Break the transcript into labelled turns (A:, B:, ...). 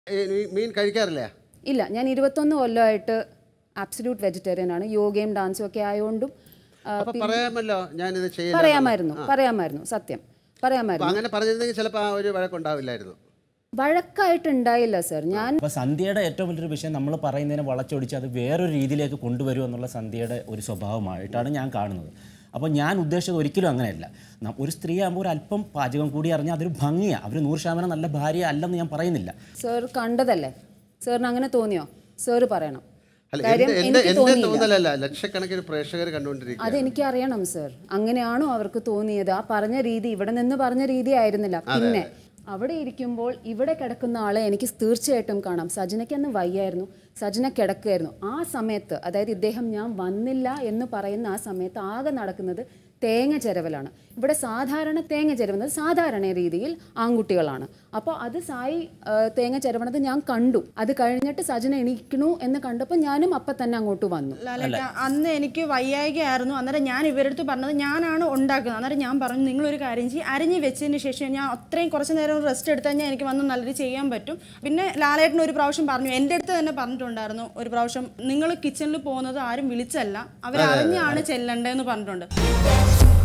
A: ഈ മീ- മീൻ കഴിക്കാറില്ലേ
B: ഇല്ല ഞാൻ ഇരുപത്തൊന്ന് കൊല്ലമായിട്ട് ആബ്സല്യൂട്ട് വെജിറ്റേറിയൻ ആണ് യോഗയും ഡാൻസും ഒക്കെ ആയതുകൊണ്ടും ആ,
A: അപ്പൊ പറയാമല്ലോ ഞാനിത് ചെയ്യില്ല
B: പറയാമായിരുന്നു പറയാമായിരുന്നു സത്യം
A: അപ്പൊ
B: പറയാമായിരുന്നു
A: അങ്ങനെ പറഞ്ഞിരുന്നെങ്കിൽ ചിലപ്പോൾ ആ ഒരു വഴക്കുണ്ടാവില്ലായിരുന്നു
B: വഴക്കായിട്ടുണ്ടായില്ല സർ ഞാൻ
C: അപ്പോൾ സന്ധ്യയുടെ ഏറ്റവും വലിയൊരു വിഷയം നമ്മൾ പറയുന്നതിനെ വളച്ചൊടിച്ച് അത് വേറൊരു രീതിയിലേക്ക് കൊണ്ടുവരും എന്നുള്ള സന്ധ്യയുടെ ഒരു സ്വഭാവമായിട്ടാണ് ഞാൻ കാണുന്നത് അപ്പോൾ ഞാൻ ഉദ്ദേശിച്ചത് ഒരിക്കലും അങ്ങനെയല്ല ന- ഒരു സ്ത്രീ ആകുമ്പോൾ ഒരു അല്പം പാചകം കൂടി അറിഞ്ഞാൽ അതൊരു ഭംഗിയാണ് അവർ നൂറ് ശതമാനം നല്ല ഭാര്യ അല്ലെന്ന് ഞാൻ പറയുന്നില്ല
B: സർ കണ്ടതല്ലേ സാറിന് അങ്ങനെ തോന്നിയോ സാറ് പറയണം
A: അല്ല
B: കാര്യം
A: എന്റെ എന്റെ
B: എനിക്ക്
A: എന്റെ
B: തോന്നിയില്ല
A: തോന്നലല്ല ലക്ഷക്കണക്കിന് പ്രേക്ഷകർ കണ്ടുകൊണ്ടിരിക്കുക
B: അതെനിക്ക് അറിയണം സർ അങ്ങനെയാണോ അവർക്ക് തോന്നിയത് ആ പറഞ്ഞ രീതി ഇവിടെ നിന്ന് പറഞ്ഞ രീതി ആയിരുന്നില്ല പിന്നെ അവിടെ ഇരിക്കുമ്പോൾ ഇവിടെ കിടക്കുന്ന ആളെ എനിക്ക് തീർച്ചയായിട്ടും കാണാം സജനയ്ക്ക് അന്ന് വയ്യായിരുന്നു സജന കിടക്കുകയായിരുന്നു ആ സമയത്ത് അതായത് ഇദ്ദേഹം ഞാൻ വന്നില്ല എന്ന് പറയുന്ന ആ സമയത്ത് ആകെ നടക്കുന്നത് തേങ്ങ ചെരവലാണ് ഇവിടെ സാധാരണ തേങ്ങ ചെരവുന്നത് സാധാരണ രീതിയിൽ ആൺകുട്ടികളാണ് അപ്പോൾ അത് സായി ആ, തേങ്ങ ചെരവണത് ഞാൻ കണ്ടു അത് കഴിഞ്ഞിട്ട് സജന എണീക്കണു എന്ന് കണ്ടപ്പോൾ ഞാനും അപ്പം തന്നെ അങ്ങോട്ട് വന്നു
D: ലാലേട്ട അന്ന് എനിക്ക് വയ്യായികയായിരുന്നു അന്നേരം ഞാൻ ഇവരടുത്ത് പറഞ്ഞത് ഞാനാണ് ഉണ്ടാക്കുന്നത് അന്നേരം ഞാൻ പറഞ്ഞു നിങ്ങളൊരു കാര്യം ചെയ്യും അരിഞ്ഞ് വെച്ചതിന് ശേഷം ഞാൻ അത്രയും കുറച്ച് നേരം റെസ്റ്റ് എടുത്തു കഴിഞ്ഞാൽ എനിക്ക് വന്ന് നല്ലത് ചെയ്യാൻ പറ്റും പിന്നെ ലാലേട്ടൻ ഒരു പ്രാവശ്യം പറഞ്ഞു എൻ്റെ അടുത്ത് തന്നെ പറഞ്ഞിട്ടുണ്ടായിരുന്നു ഒരു പ്രാവശ്യം നിങ്ങൾ കിച്ചണിൽ പോകുന്നത് ആരും വിളിച്ചല്ല അവരറിഞ്ഞാണ് ചെല്ലണ്ടേന്ന് പറഞ്ഞിട്ടുണ്ട്